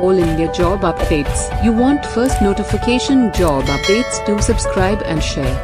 All India job updates. You want first notification job updates to subscribe and share.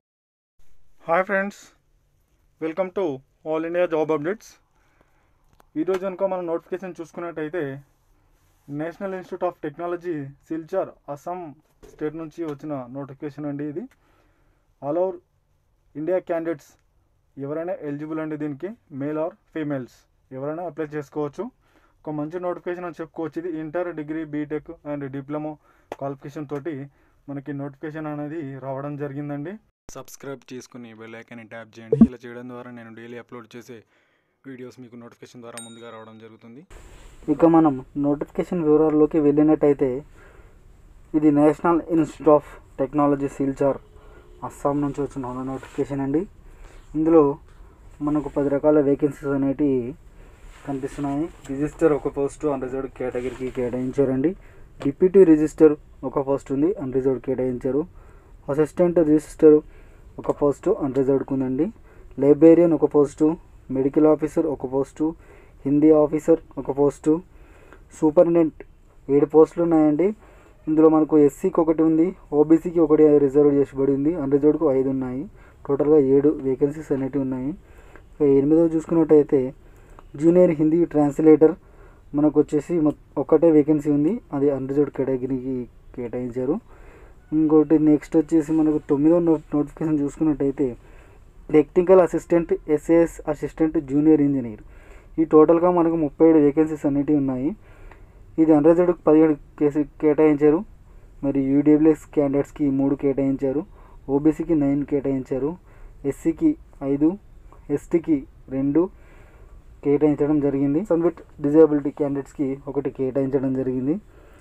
Hi friends welcome to all India job updates ఈరోజు కనుక మనం notification చూసుకున్నట్టయితే National Institute of Technology Silchar Assam state నుంచి వచ్చిన notification అండి ఇది all over India candidates ఎవరైనా eligible అండి దీనికి మేల్ ఆర్ ఫీమేల్స్ ఎవరైనా అప్లై చేసుకోవచ్చు ఒక మంచి నోటిఫికేషన్ అని చెప్పుకోవచ్చు ఇది inter degree BTech and diploma qualification తోటి మనకి నోటిఫికేషన్ అనేది రావడం జరిగిందండి సబ్స్క్రైబ్ చేసుకుని బెల్ ఐకాన్ని ట్యాప్ చేయండి ఇలా చేయడం ద్వారా నేను డైలీ అప్లోడ్ చేసే వీడియోస్ మీకు నోటిఫికేషన్ ద్వారా ముందుగా రావడం జరుగుతుంది ఇక మనం నోటిఫికేషన్ వివరాల్లోకి వెళ్ళినట్టయితే ఇది National Institute of Technology Silchar Assam నుంచి వచ్చిన నోటిఫికేషన్ అండి ఇందులో మనకు పది రకాల వేకెన్సీస్ అనేటివి కనిపిస్తున్నాయి రిజిస్టర్ ఒక పోస్టు అన్రిజర్వ్డ్ కేటగిరీకి కేటాయించారండి డిప్యూటీ రిజిస్టర్ ఒక పోస్ట్ ఉంది అన్రిజర్వ్డ్ కేటాయించారు అసిస్టెంట్ రిజిస్టర్ ఒక పోస్టు అన్రిజర్వ్డ్కి ఉందండి లైబ్రేరియన్ ఒక పోస్టు మెడికల్ ఆఫీసర్ ఒక పోస్టు హిందీ ఆఫీసర్ ఒక పోస్టు సూపరింటెండెంట్ ఏడు పోస్టులు ఉన్నాయండి ఇందులో మనకు ఎస్సీకి ఒకటి ఉంది ఓబీసీకి ఒకటి రిజర్వ్ చేసిబడి ఉంది అన్రిజర్వ్డ్కు ఐదు ఉన్నాయి టోటల్గా ఏడు వేకెన్సీస్ అనేటివి ఉన్నాయి ఇక ఎనిమిదవ చూసుకున్నట్టయితే జూనియర్ హిందీ ట్రాన్స్లేటర్ మనకు వచ్చేసి మొత్- ఒక్కటే వేకెన్సీ ఉంది అది అన్రిజర్వ్డ్ కేటగిరీకి కేటాయించారు ఇంకోటి నెక్స్ట్ వచ్చేసి మనకు తొమ్మిదో నోట్ నోటిఫికేషన్ చూసుకున్నట్టయితే technical assistant SAS assistant junior engineer ఈ టోటల్గా మనకు ముప్పై ఏడు వేకెన్సీస్ అనేటివి ఉన్నాయి ఇది అన్రిజర్వ్డ్ పదిహేడు కేసు కేటాయించారు మరి యూడబ్ల్యూఎస్ క్యాండిడేట్స్కి మూడు కేటాయించారు ఓబీసీకి నైన్ కేటాయించారు ఎస్సీకి ఐదు ఎస్టీకి రెండు కేటాయించడం జరిగింది సన్ విత్ డిజేబిలిటీ క్యాండిడేట్స్కి ఒకటి కేటాయించడం జరిగింది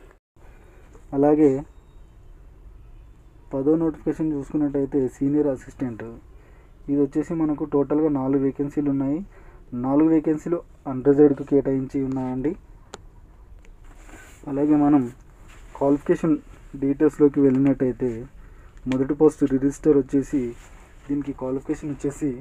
అలాగే పదో నోటిఫికేషన్ చూసుకున్నట్టయితే సీనియర్ అసిస్టెంట్ ఇది వచ్చేసి మనకు టోటల్గా నాలుగు వేకెన్సీలు ఉన్నాయి నాలుగు వేకెన్సీలు అన్రిజర్వ్డ్కి కేటాయించి ఉన్నాయండి అలాగే మనం క్వాలిఫికేషన్ డీటెయిల్స్లోకి వెళ్ళినట్టయితే మొదటి పోస్ట్ రిజిస్టర్ వచ్చేసి దీనికి క్వాలిఫికేషన్ వచ్చేసి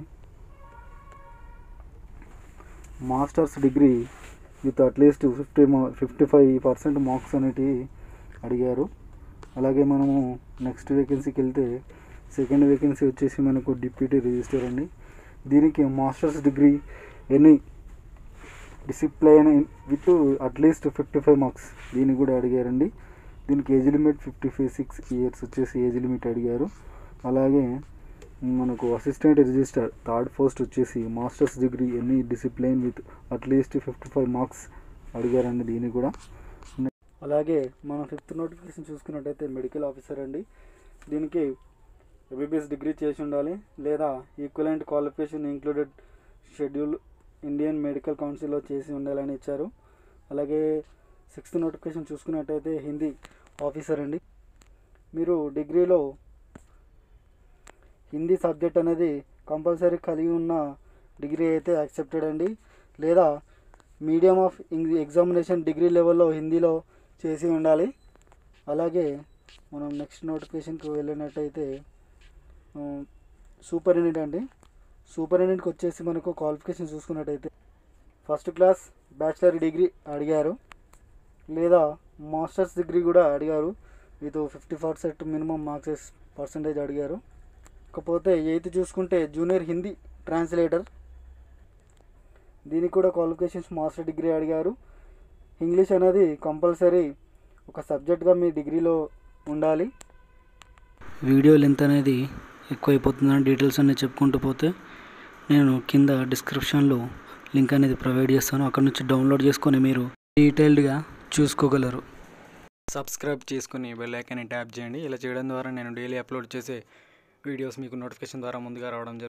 masters degree with at least fifty మా ఫిఫ్టీ ఫైవ్ పర్సెంట్ మార్క్స్ అనేటివి అడిగారు అలాగే మనము నెక్స్ట్ వేకెన్సీకి వెళ్తే సెకండ్ వేకెన్సీ వచ్చేసి మనకు డిప్యూటీ రిజిస్టర్ అండి దీనికి masters degree any discipline with at least fifty five marks దీన్ని కూడా అడిగారండి దీనికి age limit fifty five six years వచ్చేసి ఏజ్ లిమిట్ అడిగారు అలాగే మనకు అసిస్టెంట్ రిజిస్టర్ థర్డ్ పోస్ట్ వచ్చేసి masters degree any discipline with at least fifty five marks అడిగారండి దీన్ని కూడా అలాగే మనం ఫిఫ్త్ నోటిఫికేషన్ చూసుకున్నట్టయితే మెడికల్ ఆఫీసర్ అండి దీనికి ఎంబీబీఎస్ డిగ్రీ చేసి ఉండాలి లేదా equivalent qualification included schedule Indian medical కౌన్సిల్లో చేసి ఉండాలని ఇచ్చారు అలాగే సిక్స్త్ నోటిఫికేషన్ చూసుకున్నట్టయితే హిందీ ఆఫీసర్ అండి మీరు డిగ్రీలో హిందీ సబ్జెక్ట్ అనేది కంపల్సరీ కలిగి ఉన్న డిగ్రీ అయితే యాక్సెప్టెడ్ అండి లేదా మీడియం ఆఫ్ ఇంగ్ ఎగ్జామినేషన్ డిగ్రీ లెవెల్లో హిందీలో చేసి ఉండాలి అలాగే మనం నెక్స్ట్ నోటిఫికేషన్కి వెళ్ళినట్టయితే సూపరింటెండెంట్ అండి సూపరింటెండెంట్కి వచ్చేసి మనకు క్వాలిఫికేషన్ చూసుకున్నట్టయితే ఫస్ట్ క్లాస్ బ్యాచిలర్ డిగ్రీ అడిగారు లేదా మాస్టర్స్ డిగ్రీ కూడా అడిగారు with fifty percent minimum marks percentage అడిగారు ఇకపోతే ఎయిత్ చూసుకుంటే జూనియర్ హిందీ ట్రాన్స్లేటర్ దీనికి కూడా క్వాలిఫికేషన్స్ మాస్టర్ డిగ్రీ అడిగారు ఇంగ్లీష్ అనేది కంపల్సరీ ఒక సబ్జెక్ట్గా మీ డిగ్రీలో ఉండాలి వీడియో లెంత్ అనేది ఎక్కువైపోతుందని డీటెయిల్స్ అన్నీ చెప్పుకుంటూ పోతే నేను కింద డిస్క్రిప్షన్లో లింక్ అనేది ప్రొవైడ్ చేస్తాను అక్కడ నుంచి డౌన్లోడ్ చేసుకొని మీరు డీటెయిల్డ్గా చూసుకోగలరు సబ్స్క్రైబ్ చేసుకుని బెల్ ఐకాన్ని ట్యాప్ చేయండి ఇలా చేయడం ద్వారా నేను డైలీ అప్లోడ్ చేసే వీడియోస్ మీకు నోటిఫికేషన్ ద్వారా ముందుగా రావడం జరుగుతుంది